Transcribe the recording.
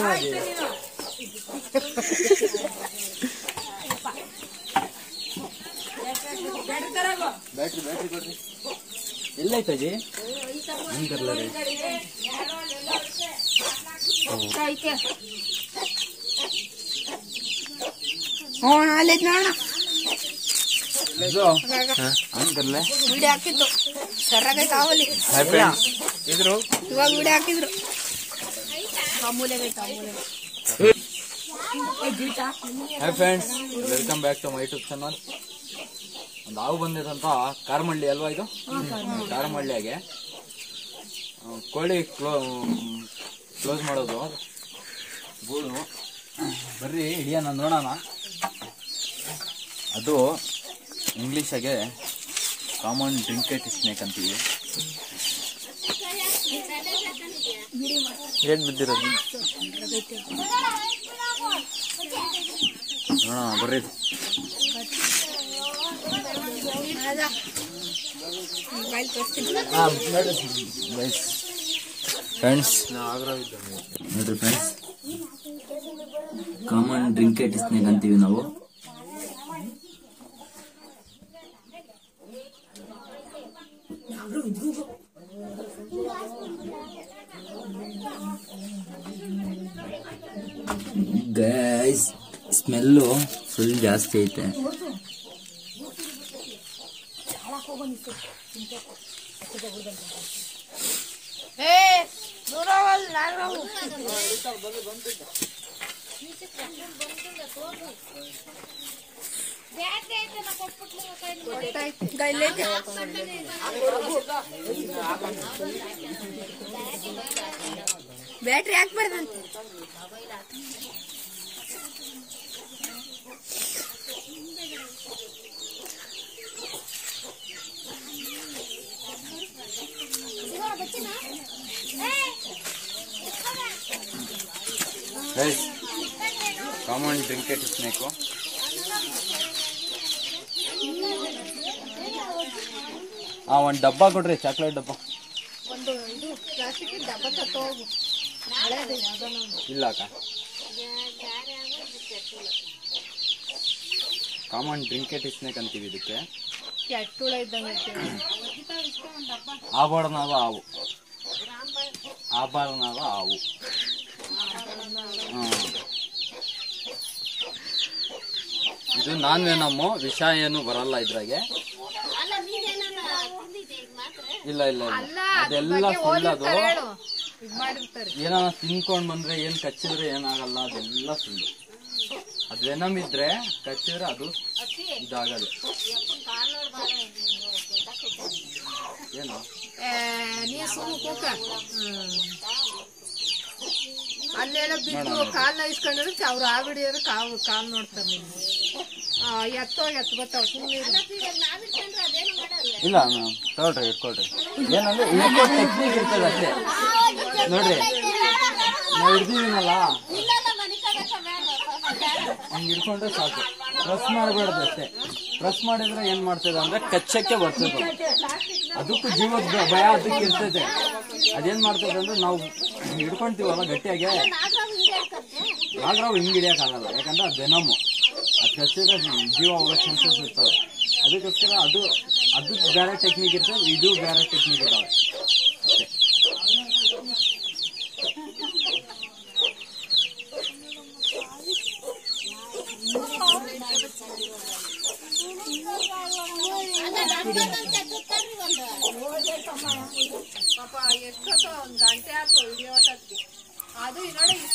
Battery battery ಕೊಡ್ರಿ ಎಲ್ಲೈತೆ ಅಜ್ಜಿ ಹಂಗರ್ಲ ರೀ ಹ್ಞೂ ಅಲ್ಲೈತ್ ನೋಡೋಣ ಹಂಗರ್ಲೆ ವಿಡಿಯೋ ಹಾಕಿತ್ತು ಸರ್ರಾಗೈತೆ ಅವಲ್ಲಿ ಇದ್ರು ಇವಾಗ ವಿಡಿಯೋ ಹಾಕಿದ್ರು ಅಮೂಲ್ಯಗೈತೆ ಅಮೂಲ್ಯ hi friends welcome back to my YouTube channel ಒಂದು ಹಾವು ಬಂದಿದಂತ ಕಾರಮಳ್ಳಿ ಅಲ್ವಾ ಇದು ಕಾರಮಳ್ಳಿಯಾಗೆ ಆ, ಕೋಳಿ ಕ್ಲೋ ಕ್ಲೋಸ್ ಮಾಡೋದು ಗೂಡು ಬರ್ರಿ ಹಿಡಿಯೋಣ ನೋಡೋಣ ಅದು ಇಂಗ್ಲೀಷಾಗೆ ಕಾಮನ್ ಡ್ರಿಂಕೆಟ್ ಸ್ನೇಕ್ ಅಂತೀವಿ ಏನ್ ಬಿದ್ದಿರೋದು ನೋಡೋಣ ಬರ್ರಿ ಮೊಬೈಲ್ ತೋರಿಸ್ತೀನಿ ಫ್ರೆಂಡ್ಸ್ ನೋಡ್ರಿ ಫ್ರೆಂಡ್ಸ್ ಕಾಮನ್ ಡ್ರಿಂಕೆಟ್ ಸ್ನೇಕ್ ಅಂತೀವಿ ನಾವು ಗೈಸ್ ಸ್ಮೆಲ್ಲು ಫುಲ್ ಜಾಸ್ತಿ ಐತೆ ಏ ದೂರ ಹೋಗಲ್ಲ ನಾನು ಗೈಲೈತೆ ಬ್ಯಾಟ್ರಿ ಹಾಕ್ಬಾರ್ದಂತೆ ಗೈಸ್ ಕಾಮನ್ ಡ್ರಿಂಕೆಟ್ ಸ್ನೇಕು ಆ ಒಂದು ಡಬ್ಬ ಕೊಡ್ರಿ ಚಾಕ್ಲೇಟ್ ಡಬ್ಬ ಒಂದು ಇದು ಪ್ಲಾಸ್ಟಿಕ್ ಡಬ್ಬ ತತ್ತೋ ಹೋಗು ಹಳೇದು ಯಾವ್ದನೋ ಒಂದು. ಇಲ್ಲ ಅಕ್ಕ ಕಾಮನ್ ಡ್ರಿಂಕೆಟ್ ಸ್ನೇಕ್ ಅಂತೀವಿ ಇದಕ್ಕೆ ಕೆಟ್ಟುಳ ಇದ್ದಂಗೆ ಐತೆ ಆಭರಣದ ಹಾವು ಆಭರಣದ ಹಾವು ಹ್ಮ್. ಇದು ನಾನ್ ವೆನಮ್ಮು ವಿಷ ಏನು ಬರಲ್ಲ ಇದ್ರಾಗೆ ಇಲ್ಲ ಇಲ್ಲ ಇಲ್ಲ ಅಲ್ಲ ಅದೆಲ್ಲ ಸುಳ್ಳು ಅದು ಹೇಳು ಇದ್ ಮಾಡಿರ್ತಾರೆ ಏನಾರ ತಿನ್ಕೊಂಡ್ ಬಂದ್ರೆ ಏನ್ ಕಚ್ಚಿದ್ರೆ ಏನಾಗಲ್ಲ ಅದೆಲ್ಲ ಸುಳ್ಳು ಅದ್ ವೆನಮ್ ಇದ್ರೆ ಕಚ್ಚಿದ್ರೆ ಅದು ಇದಾಗಲ್ಲ ಏನು ಏ, ನೀ ಸುಮ್ಮ ಕೂಕ ಅಲ್ಲೆಲ್ಲ ಬಿದ್ದು ಕಾಲ್ನ ಇಸ್ಕೊಂಡಿರುತ್ತೆ ಅವ್ರು ಆ ಬಿಡಿಯೋರು ಕಾವು ಕಾಲ್ ನೋಡ್ತಾರೆ ನಿಮ್ಗೆ ಎತ್ತೋ ಎತ್ತು ಬರ್ತಾವ ಸುಮ್ಮನೆ ಇಲ್ಲ ಮ್ಯಾಮ್ ತಗೊಳ್ರಿ ಇಟ್ಕೊಳ್ರಿ ಏನಂದ್ರೆ ಇದಕ್ಕೆ ಟೆಕ್ನಿಕ್ ಇರ್ತದೆ ಅಷ್ಟೇ ನೋಡ್ರಿ ನಾವು ಹಿಡ್ದಿದ್ದೀನಲ್ಲ ಹಂಗೆ ಹಿಡ್ಕೊಂಡ್ರೆ ಸಾಕು ಪ್ರೆಸ್ ಮಾಡಬಾರ್ದು ಅಷ್ಟೇ ಪ್ರೆಸ್ ಮಾಡಿದ್ರೆ ಏನ್ ಮಾಡ್ತದೆ ಅಂದ್ರೆ ಕಚ್ಚಕ್ಕೆ ಬರ್ತದೆ ಅದಕ್ಕೂ ಜೀವದ ಭ- ಭಯ ಅದಕ್ಕೆ ಇರ್ತದೆ ಅದೇನ್ ಮಾಡ್ತದೆ ಅಂದ್ರೆ ನಾವು ಹಿಡ್ಕೊಂತೀವಲ್ಲ ಗಟ್ಟಿಯಾಗಿ ನಾಗರಾವ್ ಹಿಂಗ್ ಹಿಡಿಯಕ್ಕಾಗಲ್ಲ ಯಾಕಂದ್ರೆ ಅದು ವೆನಮು ಅದು ಕಚ್ಚಿದ್ರೆ ಜೀವ ಹೋಗೋ ಚಾನ್ಸಸ್ ಇರ್ತವೆ ಅದಕ್ಕೋಸ್ಕರ ಅದು ಅದು ಬೇರೆ ಟೆಕ್ನಿಕ್ ಇರ್ತದೆ ಇದು ಬೇರೆ ಟೆಕ್ನಿಕ್ ಇದಾವೆ ಅಷ್ಟೇ ಪಾಪ ಎಷ್ಟೊತ್ತ ಒಂದ್ ಗಂಟೆ ಆಯ್ತು ಹಿಡಿಯೋಟಕ್ಕೆ ಅದು ಈ ನೋಡಿ ಈ